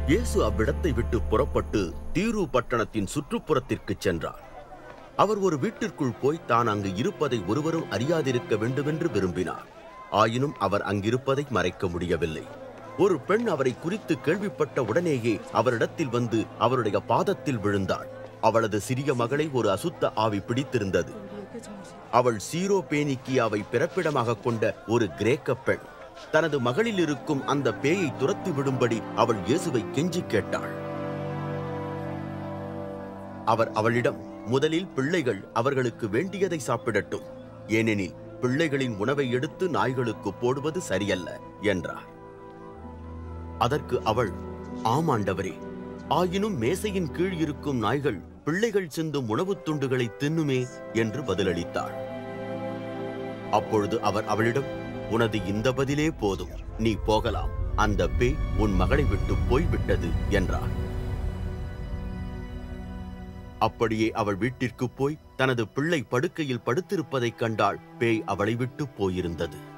இயேசு அவ்விடத்தை விட்டு புறப்பட்டு தீரு பட்டணத்தின் சுற்றுப்புறத்திற்கு சென்றார் அவர் ஒரு வீட்டிற்குள் போய் தான் அங்கு இருப்பதை ஒருவரும் அறியாதிருக்க வேண்டுமென்று விரும்பினார் ஆயினும் அவர் அங்கிருப்பதை மறைக்க முடியவில்லை ஒரு பெண் அவரை குறித்து கேள்விப்பட்ட உடனேயே அவரிடத்தில் வந்து அவருடைய பாதத்தில் விழுந்தாள் அவளது சிறிய மகளை ஒரு அசுத்த ஆவி பிடித்திருந்தது அவள் சீரோ பேனிக்கியாவை பிறப்பிடமாக கொண்ட ஒரு கிரேக்க பெண் தனது மகளில் இருக்கும் அந்த பேயை துரத்தி விடும்படி அவள் இயேசுவை கெஞ்சி கேட்டாள் அவர் அவளிடம் முதலில் பிள்ளைகள் அவர்களுக்கு வேண்டியதை சாப்பிடட்டும் ஏனெனில் பிள்ளைகளின் உணவை எடுத்து நாய்களுக்கு போடுவது சரியல்ல என்றார் அதற்கு அவள் ஆமாண்டவரே ஆயினும் மேசையின் கீழ் இருக்கும் நாய்கள் பிள்ளைகள் சிந்தும் உணவுத் துண்டுகளை தின்னுமே என்று பதிலளித்தாள் அப்பொழுது அவர் அவளிடம் உனது இந்த பதிலே போதும் நீ போகலாம் அந்த பேய் உன் மகளை விட்டு போய்விட்டது என்றார் அப்படியே அவள் வீட்டிற்கு போய் தனது பிள்ளை படுக்கையில் படுத்திருப்பதைக் கண்டாள் பேய் அவளை விட்டு போயிருந்தது